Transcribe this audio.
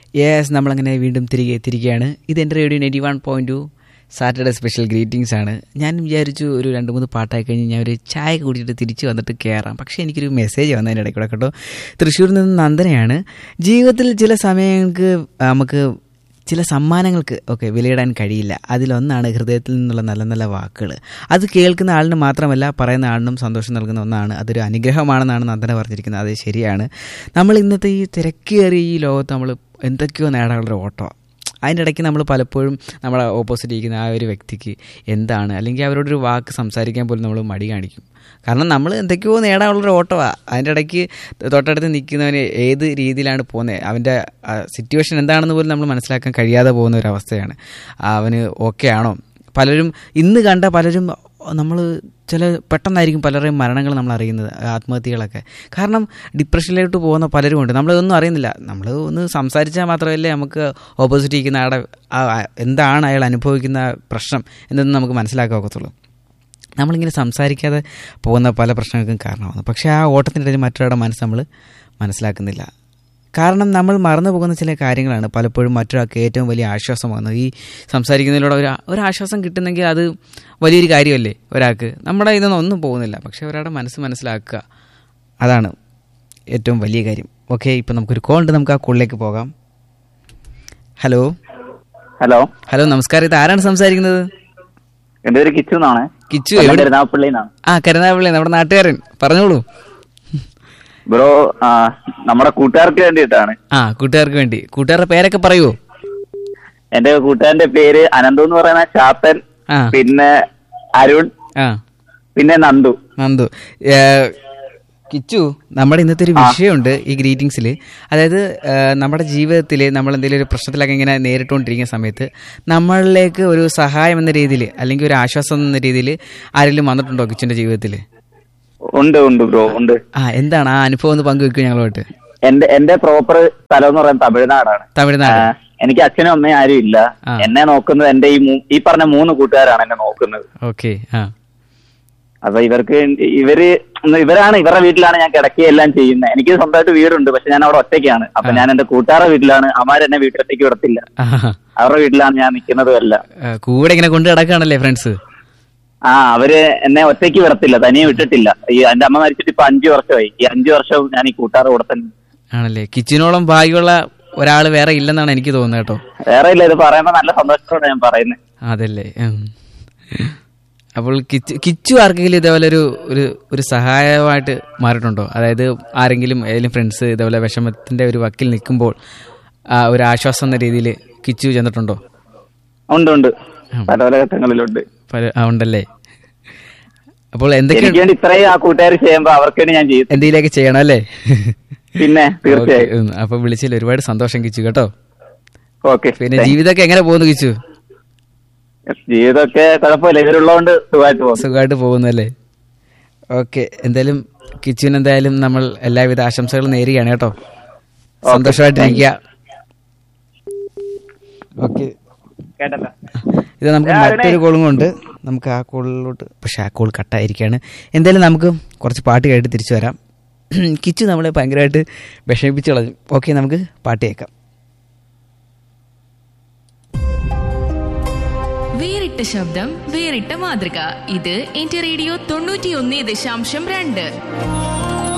Yes നമ്മളങ്ങനെ വീണ്ടും തിരികെ എത്തിയിരിക്കുകയാണ് ഇത് എൻ്റെ radio ninety one point two Saturday special greetings ആണ് ഞാൻ വിചാരിച്ചു ഒരു രണ്ട് മൂന്ന് പാട്ടായി കഴിഞ്ഞ് ഞാൻ ഒരു ചായ കൂടിയിട്ട് തിരിച്ച് വന്നിട്ട് കയറാം പക്ഷേ എനിക്കൊരു മെസ്സേജ് വന്നതിൻ്റെ ഇടയ്ക്കൂടെ കേട്ടോ തൃശ്ശൂരിൽ നിന്ന് നന്ദനയാണ് ജീവിതത്തിൽ ചില സമയങ്ങൾക്ക് നമുക്ക് ചില സമ്മാനങ്ങൾക്ക് ഒക്കെ വിലയിടാൻ കഴിയില്ല അതിലൊന്നാണ് ഹൃദയത്തിൽ നിന്നുള്ള നല്ല നല്ല വാക്കുകൾ അത് കേൾക്കുന്ന ആളിന് മാത്രമല്ല പറയുന്ന ആളിനും സന്തോഷം നൽകുന്ന ഒന്നാണ് അതൊരു അനുഗ്രഹമാണെന്നാണ് നന്ദന പറഞ്ഞിരിക്കുന്നത് അത് ശരിയാണ് നമ്മൾ ഇന്നത്തെ ഈ തിരക്കേറിയ ഈ ലോകത്ത് നമ്മൾ എന്തൊക്കെയോ നേടാനുള്ള ഓട്ടോ അതിൻ്റെ ഇടയ്ക്ക് നമ്മൾ പലപ്പോഴും നമ്മളെ ഓപ്പോസിറ്റ് ഇരിക്കുന്ന ആ ഒരു വ്യക്തിക്ക് എന്താണ് അല്ലെങ്കിൽ അവരോടൊരു വാക്ക് സംസാരിക്കാൻ പോലും നമ്മൾ മടി കാണിക്കും കാരണം നമ്മൾ എന്തൊക്കെയോ നേടാനുള്ളൊരു ഓട്ടമാണ് അതിൻ്റെ ഇടയ്ക്ക് തൊട്ടടുത്ത് നിൽക്കുന്നവന് ഏത് രീതിയിലാണ് പോകുന്നത് അവൻ്റെ സിറ്റുവേഷൻ എന്താണെന്ന് പോലും നമ്മൾ മനസ്സിലാക്കാൻ കഴിയാതെ പോകുന്ന ഒരു അവസ്ഥയാണ് അവന് ഓക്കെ ആണോ പലരും ഇന്ന് കണ്ട പലരും നമ്മൾ ചില പെട്ടെന്നായിരിക്കും പലരുടെയും മരണങ്ങൾ നമ്മൾ അറിയുന്നത് ആത്മഹത്യകളൊക്കെ കാരണം ഡിപ്രഷനിലോട്ട് പോകുന്ന പലരും ഉണ്ട് നമ്മളതൊന്നും അറിയുന്നില്ല നമ്മൾ ഒന്ന് സംസാരിച്ചാൽ മാത്രമല്ലേ നമുക്ക് ഓപ്പോസിറ്റ് ഇരിക്കുന്ന ആടെ എന്താണ് അയാൾ അനുഭവിക്കുന്ന പ്രശ്നം എന്നൊന്നും നമുക്ക് മനസ്സിലാക്കാൻ ഒക്കത്തുള്ളൂ നമ്മളിങ്ങനെ സംസാരിക്കാതെ പോകുന്ന പല പ്രശ്നങ്ങൾക്കും കാരണമാകുന്നു പക്ഷേ ആ ഓട്ടത്തിൻ്റെ ഇടയിൽ മറ്റൊരാളുടെ മനസ്സ് നമ്മൾ മനസ്സിലാക്കുന്നില്ല കാരണം നമ്മൾ മറന്നു പോകുന്ന ചില കാര്യങ്ങളാണ് പലപ്പോഴും മറ്റൊരാൾക്ക് ഏറ്റവും വലിയ ആശ്വാസമാകുന്നത് ഈ സംസാരിക്കുന്നതിലൂടെ ഒരു ഒരു ആശ്വാസം കിട്ടുന്നെങ്കിൽ അത് വലിയൊരു കാര്യമല്ലേ ഒരാൾക്ക് നമ്മുടെ ഇതൊന്നും ഒന്നും പോകുന്നില്ല പക്ഷേ ഒരാളുടെ മനസ്സ് മനസ്സിലാക്കുക അതാണ് ഏറ്റവും വലിയ കാര്യം ഓക്കെ ഇപ്പം നമുക്കൊരു കോൾ ഉണ്ട് നമുക്ക് ആ കോളിലേക്ക് പോകാം ഹലോ ഹലോ ഹലോ നമസ്കാരം ഇത് ആരാണ് സംസാരിക്കുന്നത് എന്റെ പേര് കിച്ചു എന്നാണ് കിച്ചു കൊല്ലം എവിടെ കരുനാഗപ്പള്ളി എന്നാണ് ആ കരുനാഗപ്പള്ളി നമ്മുടെ നാട്ടുകാരൻ പറഞ്ഞോളൂ ബ്രോ ആ, നമ്മുടെ കൂട്ടുകാർക്ക് വേണ്ടിയിട്ടാണ് ആ കൂട്ടുകാർക്ക് വേണ്ടി കൂട്ടുകാരുടെ പേരൊക്കെ പറയുമോ എന്റെ കൂട്ടുകാരന്റെ പേര് അനന്തു എന്ന് പറയുന്ന ചാത്തൻ ആ പിന്നെ അരുൺ ആ പിന്നെ നന്ദു നന്ദു ഏ, കിച്ചു നമ്മുടെ ഇന്നത്തെ ഒരു വിഷയമുണ്ട് ഈ ഗ്രീറ്റിംഗ്സിൽ അതായത് ഏ, നമ്മുടെ ജീവിതത്തിൽ നമ്മൾ എന്തെങ്കിലും ഒരു പ്രശ്നത്തിലൊക്കെ ഇങ്ങനെ നേരിട്ടുകൊണ്ടിരിക്കുന്ന സമയത്ത് നമ്മളിലേക്ക് ഒരു സഹായം എന്ന രീതിയിൽ അല്ലെങ്കിൽ ഒരു ആശ്വാസം എന്ന രീതിയിൽ ആരെങ്കിലും വന്നിട്ടുണ്ടോ കിച്ചുവിന്റെ ജീവിതത്തിൽ ഉണ്ട് ഉണ്ട് ബ്രോ ഉണ്ട് ആ എന്താണ് ആ അനുഭവം ഒന്ന് പങ്കുവെക്കും ഞങ്ങളുമായിട്ട് എന്റെ എന്റെ പ്രോപ്പർ സ്ഥലം എന്ന് പറയുന്നത് തമിഴ്നാടാണ് ആ, തമിഴ്നാട് എനിക്ക് അച്ഛനും അമ്മയും ആരും ഇല്ല ആ. എന്നെ നോക്കുന്നത് എന്റെ ഈ മൂ- ഈ പറഞ്ഞ മൂന്ന് കൂട്ടുകാരാണ് എന്നെ നോക്കുന്നത് ഓക്കെ ആ അപ്പൊ ഇവർക്ക് വേണ്ടി- ഇവര് ഇവരാണ് ഇവരുടെ വീട്ടിലാണ് ഞാൻ കിടക്കുകയെല്ലാം ചെയ്യുന്നത് എനിക്ക് സ്വന്തമായിട്ട് വീടുണ്ട് പക്ഷെ ഞാൻ അവിടെ ഒറ്റയ്ക്കാണ് അപ്പൊ ഞാൻ എന്റെ കൂട്ടുകാരുടെ വീട്ടിലാണ് അമ്മാര് എന്നെ വീട്ടിലൊറ്റയ്ക്ക് വിടത്തില്ല ആ, അവരുടെ വീട്ടിലാണ് ഞാൻ നിൽക്കുന്നതും എല്ലാം ആ, കൂടെ ഇങ്ങനെ കൊണ്ട് കിടക്കുകയാണല്ലേ ഫ്രണ്ട്സ് ആ അവര് എന്നെ ഒറ്റയ്ക്ക് വിടത്തില്ല തനിയെ വിട്ടിട്ടില്ല ഈ എന്റെ അമ്മ മരിച്ചിട്ട് ഇപ്പൊ അഞ്ചു വർഷമായി ഈ അഞ്ചു വർഷവും ഞാൻ ഈ കൂട്ടുകാരുടെ കൂടെ തന്നെ ആണല്ലേ കിച്ചിനോളം ഭാഗ്യമുള്ള ഒരാൾ വേറെ ഇല്ലെന്നാണ് എനിക്ക് തോന്നുന്നത് കേട്ടോ വേറെ ഇല്ല ഇത് പറയുമ്പോ നല്ല സന്തോഷത്തോടെ ഞാൻ പറയുന്നത് അതല്ലേ ഉം. അപ്പോൾ കിച്ചു കിച്ചു ആർക്കെങ്കിലും ഇതേപോലെ ഒരു ഒരു ഒരു സഹായമായിട്ട് മാറിയിട്ടുണ്ടോ അതായത് ആരെങ്കിലും ഏതെങ്കിലും ഫ്രണ്ട്സ് ഇതേപോലെ വിഷമത്തിന്റെ ഒരു വക്കിൽ നിൽക്കുമ്പോൾ ആ ഒരു ആശ്വാസം എന്ന രീതിയിൽ കിച്ചു ചെന്നിട്ടുണ്ടോ ഉണ്ട് ഉണ്ട് പല പല ഘട്ടങ്ങളിലുണ്ട് പല- ആ, ഉണ്ടല്ലേ അപ്പോൾ എന്തൊക്കെ എനിക്ക് വേണ്ടി ഇത്രയും ആ കൂട്ടുകാർ ചെയ്യുമ്പോ അവർക്ക് വേണ്ടി ഞാൻ ചെയ്യും എന്തെങ്കിലുമൊക്കെ ചെയ്യണം അല്ലേ പിന്നെ തീർച്ചയായും ഓക്കേ, ഉം. അപ്പൊ വിളിച്ചതിൽ ഒരുപാട് സന്തോഷം കിച്ചു കേട്ടോ ഓക്കെ പിന്നെ ജീവിതമൊക്കെ എങ്ങനെ പോകുന്നു കിച്ചു ജീവിതമൊക്കെ കുഴപ്പമില്ല ഇവരുള്ളതുകൊണ്ട് സുഖമായിട്ട് പോകും സുഖമായിട്ട് പോകുന്നല്ലേ ഓക്കെ എന്തായാലും കിച്ചുവിന് എന്തായാലും നമ്മൾ എല്ലാവിധ ആശംസകളും നേരുകയാണ് കേട്ടോ സന്തോഷമായിട്ടിരിക്കുക ഓക്കെ കേട്ടല്ലോ ഇത് നമുക്ക് മറ്റൊരു കോളും കൊണ്ട് നമുക്ക് ആ കോളിലോട്ട് പക്ഷെ ആ കോൾ കട്ടായിരിക്കുകയാണ് എന്തായാലും നമുക്ക് കുറച്ച് പാട്ട് കേട്ട് തിരിച്ചു വരാം കിച്ചു നമ്മളെ ഭയങ്കരമായിട്ട് വിഷമിപ്പിച്ച് കളഞ്ഞു ഓക്കെ നമുക്ക് പാട്ട് കേൾക്കാം വേറിട്ട ശബ്ദം വേറിട്ട മാതൃക ഇത് എന്റെ റേഡിയോ തൊണ്ണൂറ്റിയൊന്ന് ദശാംശം രണ്ട്